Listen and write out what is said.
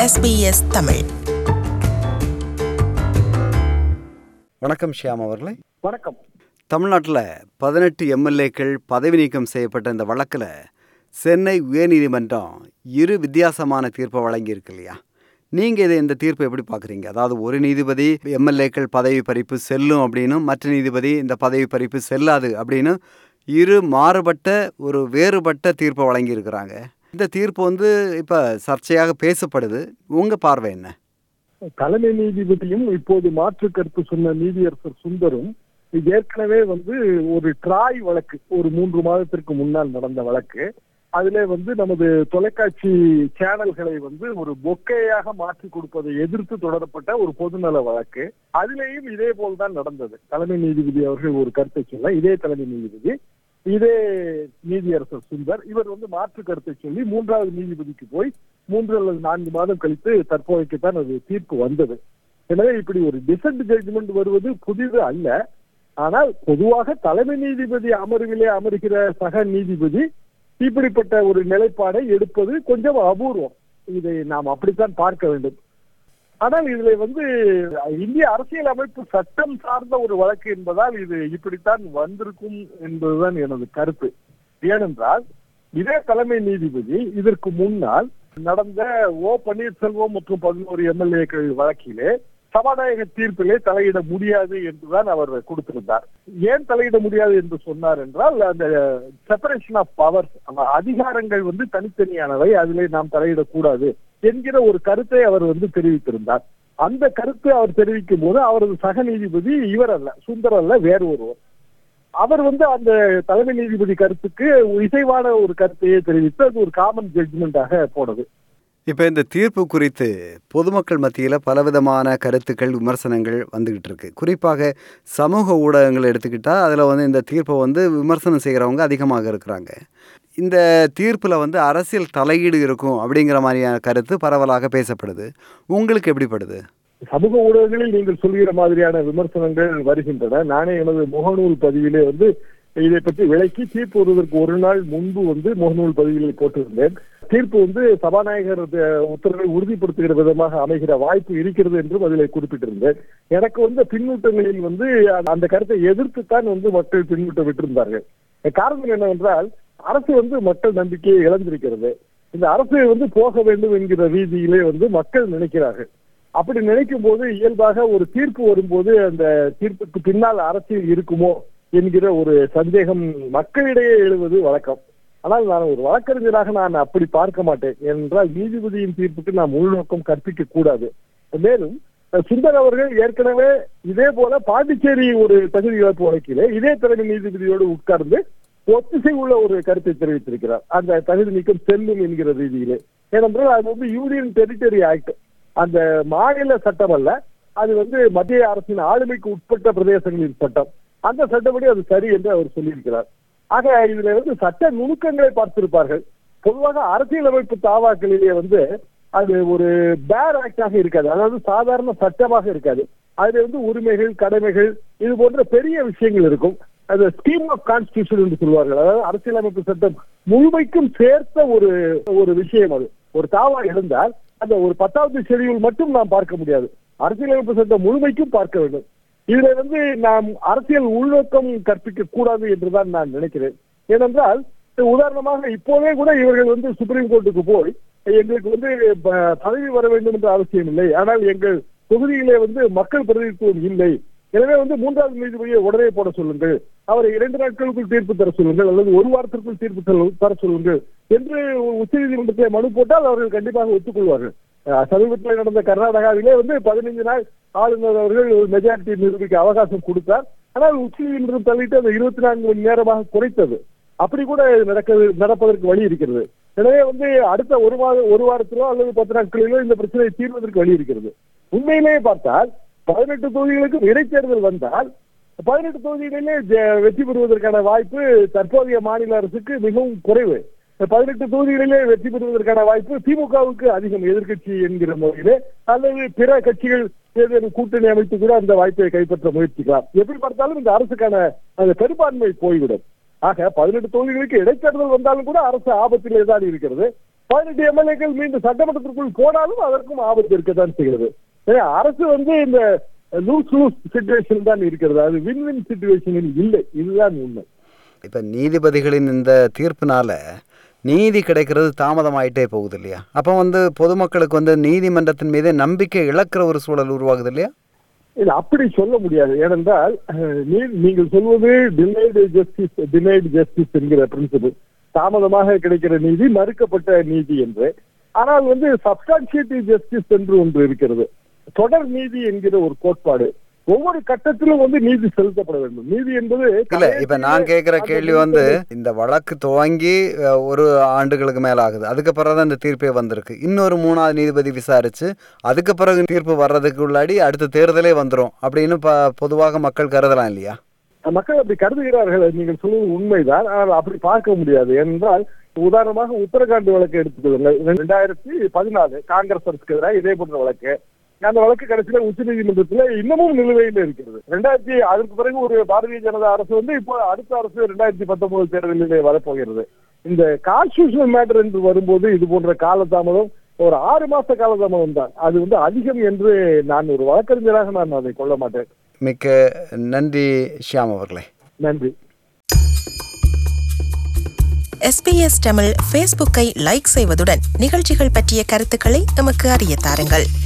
SBS Tamil வணக்கம் ஷியாம் அவர்களே வணக்கம் தமிழ்நாட்டில் பதினெட்டு எம்எல்ஏக்கள் பதவி நீக்கம் செய்யப்பட்ட இந்த வழக்கில் சென்னை உயர்நீதிமன்றம் இரு வித்தியாசமான தீர்ப்பை வழங்கியிருக்கு இல்லையா நீங்கள் இதை இந்த தீர்ப்பை எப்படி பார்க்குறீங்க அதாவது ஒரு நீதிபதி எம்எல்ஏக்கள் பதவி பறிப்பு செல்லும் அப்படின்னும் மற்ற நீதிபதி இந்த பதவி பறிப்பு செல்லாது அப்படின்னு இரு மாறுபட்ட ஒரு வேறுபட்ட தீர்ப்பை வழங்கியிருக்கிறாங்க இந்த தீர்ப்பு வந்து இப்போ சர்ச்சையாக பேசப்படுது உங்கள் பார்வை என்ன தலைமை நீதிபதியும் இப்போது மாற்று கருத்து சொன்ன நீதியரசர் சுந்தரும் ஏற்கனவே வந்து ஒரு ட்ராய் வழக்கு ஒரு மூன்று மாதத்திற்கு முன்னால் நடந்த வழக்கு அதிலே வந்து நமது தொலைக்காட்சி சேனல்களை வந்து ஒரு பொக்கையாக மாற்றி கொடுப்பதை எதிர்த்து தொடரப்பட்ட ஒரு பொதுநல வழக்கு அதிலேயும் இதே போல்தான் நடந்தது தலைமை நீதிபதி அவர்கள் ஒரு கருத்தை சொல்ல இதே தலைமை நீதிபதி இதே நீதியரசர் சுந்தர் இவர் வந்து மாற்று கருத்தை சொல்லி மூன்றாவது நீதிபதிக்கு போய் மூன்று அல்லது நான்கு மாதம் கழித்து தற்போதைக்குத்தான் அது தீர்ப்பு வந்தது எனவே இப்படி ஒரு டிசன்ட் ஜட்ஜ்மெண்ட் வருவது புதிது அல்ல ஆனால் பொதுவாக தலைமை நீதிபதி அமர்விலே அமர்கிற சக நீதிபதி இப்படிப்பட்ட ஒரு நிலைப்பாடை எடுப்பது கொஞ்சம் அபூர்வம் இதை நாம் அப்படித்தான் பார்க்க வேண்டும் ஆனால் இதுல வந்து இந்திய அரசியல் அமைப்பு சட்டம் சார்ந்த ஒரு வழக்கு என்பதால் இது இப்படித்தான் வந்திருக்கும் என்பதுதான் எனது கருத்து ஏனென்றால் இதே தலைமை நீதிபதி இதற்கு முன்னால் நடந்த ஓ பன்னீர்செல்வம் மற்றும் பதினோரு எம்எல்ஏக்கள் வழக்கிலே சபாநாயக தீர்ப்பிலே தலையிட முடியாது என்றுதான் அவர் கொடுத்திருந்தார் ஏன் தலையிட முடியாது என்று சொன்னார் என்றால் அந்த செப்பரேஷன் ஆஃப் பவர்ஸ் அதிகாரங்கள் வந்து தனித்தனியானவை அதிலே நாம் தலையிடக்கூடாது என்கிற ஒரு கருத்தை அவர் வந்து தெரிவித்திருந்தார் அந்த கருத்தை அவர் தெரிவிக்கும் போது அவரது சக நீதிபதி இவர் அல்ல சுந்தர் அல்ல வேறு ஒருவர் அவர் வந்து அந்த தலைமை நீதிபதி கருத்துக்கு இசைவான ஒரு கருத்தையே தெரிவித்து அது ஒரு காமன் ஜட்ஜ்மெண்டாக போனது இப்போ இந்த தீர்ப்பு குறித்து பொதுமக்கள் மத்தியில் பலவிதமான கருத்துக்கள் விமர்சனங்கள் வந்துகிட்டு இருக்கு குறிப்பாக சமூக ஊடகங்கள் எடுத்துக்கிட்டால் அதில் வந்து இந்த தீர்ப்பை வந்து விமர்சனம் செய்கிறவங்க அதிகமாக இருக்கிறாங்க இந்த தீர்ப்பில் வந்து அரசியல் தலையீடு இருக்கும் அப்படிங்கிற மாதிரியான கருத்து பரவலாக பேசப்படுது உங்களுக்கு எப்படிப்படுது சமூக ஊடகங்களில் நீங்கள் சொல்கிற மாதிரியான விமர்சனங்கள் வருகின்றன நானே எனது முகநூல் பதிவிலே வந்து இதை பற்றி விளக்கி தீர்ப்பு வருவதற்கு ஒரு நாள் முன்பு வந்து முகநூல் பதிவிலே போட்டிருந்தேன் தீர்ப்பு வந்து சபாநாயகர் உத்தரவை உறுதிப்படுத்துகிற விதமாக அமைகிற வாய்ப்பு இருக்கிறது என்றும் அதில் குறிப்பிட்டிருந்தேன் எனக்கு வந்து பின்னூட்டங்களில் வந்து அந்த கருத்தை எதிர்த்துத்தான் வந்து மக்கள் பின்னூட்டம் விட்டிருந்தார்கள் காரணம் என்னவென்றால் அரசு வந்து மக்கள் நம்பிக்கையை இழந்திருக்கிறது இந்த அரசு வந்து போக வேண்டும் என்கிற ரீதியிலே வந்து மக்கள் நினைக்கிறார்கள் அப்படி நினைக்கும் போது இயல்பாக ஒரு தீர்ப்பு வரும்போது அந்த தீர்ப்புக்கு பின்னால் அரசியல் இருக்குமோ என்கிற ஒரு சந்தேகம் மக்களிடையே எழுவது வழக்கம் ஆனால் நான் ஒரு வழக்கறிஞராக நான் அப்படி பார்க்க மாட்டேன் என்றால் நீதிபதியின் தீர்ப்புக்கு நாம் உள்நோக்கம் கற்பிக்க கூடாது மேலும் சுந்தர் அவர்கள் ஏற்கனவே இதே போல பாண்டிச்சேரி ஒரு தகுதி இழப்பு வழக்கிலே இதே தலைமை நீதிபதியோடு உட்கார்ந்து ஒத்திசை உள்ள ஒரு கருத்தை தெரிவித்திருக்கிறார் அந்த தகுதி நீக்கம் செல்லும் என்கிற ரீதியிலே ஏனென்றால் அது வந்து யூனியன் டெரிட்டரி ஆக்ட் அந்த மாநில சட்டம் அல்ல அது வந்து மத்திய அரசின் ஆளுமைக்கு உட்பட்ட பிரதேசங்களின் சட்டம் அந்த சட்டப்படி அது சரி என்று அவர் சொல்லியிருக்கிறார் ஆக இதுல வந்து சட்ட நுணுக்கங்களை பார்த்திருப்பார்கள் பொதுவாக அரசியலமைப்பு தாவாக்களிலே வந்து அது ஒரு பேர் ஆக்டாக இருக்காது அதாவது சாதாரண சட்டமாக இருக்காது அதுல வந்து உரிமைகள் கடமைகள் இது போன்ற பெரிய விஷயங்கள் இருக்கும் அது ஸ்கீம் ஆஃப் கான்ஸ்டியூஷன் என்று சொல்வார்கள் அதாவது அரசியலமைப்பு சட்டம் முழுமைக்கும் சேர்த்த ஒரு ஒரு விஷயம் அது ஒரு தாவா இருந்தால் அந்த ஒரு பத்தாவது ஷெடியூல் மட்டும் நாம் பார்க்க முடியாது அரசியலமைப்பு சட்டம் முழுமைக்கும் பார்க்க வேண்டும் இதுல வந்து நாம் அரசியல் உள்நோக்கம் கற்பிக்க கூடாது என்றுதான் நான் நினைக்கிறேன் ஏனென்றால் உதாரணமாக இப்போதே கூட இவர்கள் வந்து சுப்ரீம் கோர்ட்டுக்கு போய் எங்களுக்கு வந்து பதவி வர வேண்டும் என்ற அவசியம் இல்லை ஆனால் எங்கள் தொகுதியிலே வந்து மக்கள் பிரதிநிதித்துவம் இல்லை எனவே வந்து மூன்றாவது நீதிபதியை உடனே போட சொல்லுங்கள் அவரை இரண்டு நாட்களுக்குள் தீர்ப்பு தர சொல்லுங்கள் அல்லது ஒரு வாரத்திற்குள் தீர்ப்பு தர சொல்லுங்கள் என்று உச்ச நீதிமன்றத்தை மனு போட்டால் அவர்கள் கண்டிப்பாக ஒத்துக்கொள்வார்கள் சமீபத்தில் நடந்த கர்நாடகாவிலே வந்து பதினைந்து நாள் ஆளுநர் அவர்கள் ஒரு மெஜாரிட்டி நிரூபிக்க அவகாசம் கொடுத்தார் ஆனால் உச்ச நீதிமன்றம் தள்ளிட்டு அந்த இருபத்தி நான்கு மணி நேரமாக குறைத்தது அப்படி கூட நடக்க நடப்பதற்கு வழி இருக்கிறது எனவே வந்து அடுத்த ஒரு மாதம் ஒரு வாரத்திலோ அல்லது பத்து நாட்களிலோ இந்த பிரச்சனையை தீர்வதற்கு வழி இருக்கிறது உண்மையிலேயே பார்த்தால் பதினெட்டு தொகுதிகளுக்கும் இடைத்தேர்தல் வந்தால் பதினெட்டு தொகுதிகளிலே வெற்றி பெறுவதற்கான வாய்ப்பு தற்போதைய மாநில அரசுக்கு மிகவும் குறைவு பதினெட்டு தொகுதிகளிலே வெற்றி பெறுவதற்கான வாய்ப்பு திமுகவுக்கு அதிகம் எதிர்கட்சி என்கிற முறையிலே அல்லது பிற கட்சிகள் ஏதேனும் கூட்டணி அமைத்து கூட அந்த வாய்ப்பை கைப்பற்ற முயற்சிக்கலாம் எப்படி பார்த்தாலும் இந்த அரசுக்கான அந்த பெரும்பான்மை போய்விடும் ஆக பதினெட்டு தொகுதிகளுக்கு இடைத்தேர்தல் வந்தாலும் கூட அரசு ஆபத்திலே தான் இருக்கிறது பதினெட்டு எம்எல்ஏக்கள் மீண்டும் சட்டமன்றத்திற்குள் போனாலும் அதற்கும் ஆபத்து இருக்கத்தான் செய்கிறது ஏன்னா, அரசு வந்து இந்த லூஸ் லூஸ் சுச்சுவேஷன் தான் இருக்கிறது அது வின் வின் சுச்சுவேஷனில் இல்லை இதுதான் உண்மை இப்போ நீதிபதிகளின் இந்த தீர்ப்பினால நீதி கிடைக்கிறது தாமதமாயிட்டே போகுது இல்லையா அப்போ வந்து பொதுமக்களுக்கு வந்து நீதிமன்றத்தின் மீதே நம்பிக்கை இழக்கிற ஒரு சூழல் உருவாகுது இல்லையா இல்ல அப்படி சொல்ல முடியாது ஏனென்றால் அஹ், நீ- நீங்கள் சொல்வது டினைடு ஜஸ்டிஸ் டினைடு ஜஸ்டிஸ் என்கிற பிரின்சிபல் தாமதமாக கிடைக்கிற நீதி மறுக்கப்பட்ட நீதி என்று ஆனால் வந்து சப்ஸ்டான்சியேட்டிவ் ஜஸ்டிஸ் என்று ஒன்று இருக்கிறது தொடர் நீதி என்கிற ஒரு கோட்பாடு ஒவ்வொரு கட்டத்திலும் வந்து நீதி செலுத்தப்பட வேண்டும் நீதி என்பது இல்ல இப்ப நான் கேட்கிற கேள்வி வந்து இந்த வழக்கு துவங்கி அஹ், ஒரு ஆண்டுகளுக்கு மேல ஆகுது அதுக்கு பிறகு தான் இந்த தீர்ப்பே வந்திருக்கு இன்னொரு மூணாவது நீதிபதி விசாரிச்சு அதுக்கு பிறகு தீர்ப்பு வர்றதுக்கு உள்ளாடி அடுத்த தேர்தலே வந்துரும் அப்படின்னு ப- பொதுவாக மக்கள் கருதலாம் இல்லையா மக்கள் அப்படி கருதுகிறார்கள் நீங்கள் சொல்வது உண்மைதான் ஆனால் அப்படி பார்க்க முடியாது ஏனென்றால் உதாரணமாக உத்தரகாண்ட் வழக்கை எடுத்துக்கொள்ளுங்கள் ரெண்டாயிரத்தி பதினாலு காங்கிரஸ் அரசுக்கு எதிராக இதே போன்ற வழக்கு அந்த வழக்கு கடைசியில உச்ச நீதிமன்றத்துல இன்னமும் நிலுவையில் இருக்கிறது ரெண்டாயிரத்தி அதற்கு பிறகு ஒரு பாரதிய ஜனதா அரசு வந்து இப்போ அடுத்த அரசு ரெண்டாயிரத்தி பத்தொன்பது தேர்தலிலே வரப்போகிறது இந்த கான்ஸ்டியூஷனல் மேட்டர் என்று வரும்போது இது போன்ற காலதாமதம் ஒரு ஆறு மாச காலதாமதம் தான் அது வந்து அதிகம் என்று நான் ஒரு வழக்கறிஞராக நான் அதை கொள்ள மாட்டேன் மிக்க நன்றி ஷியாம் அவர்களே நன்றி எஸ்பிஎஸ் தமிழ் ஃபேஸ்புக்கை லைக் செய்வதுடன் நிகழ்ச்சிகள் பற்றிய கருத்துக்களை எமக்கு அறிய தாருங்கள்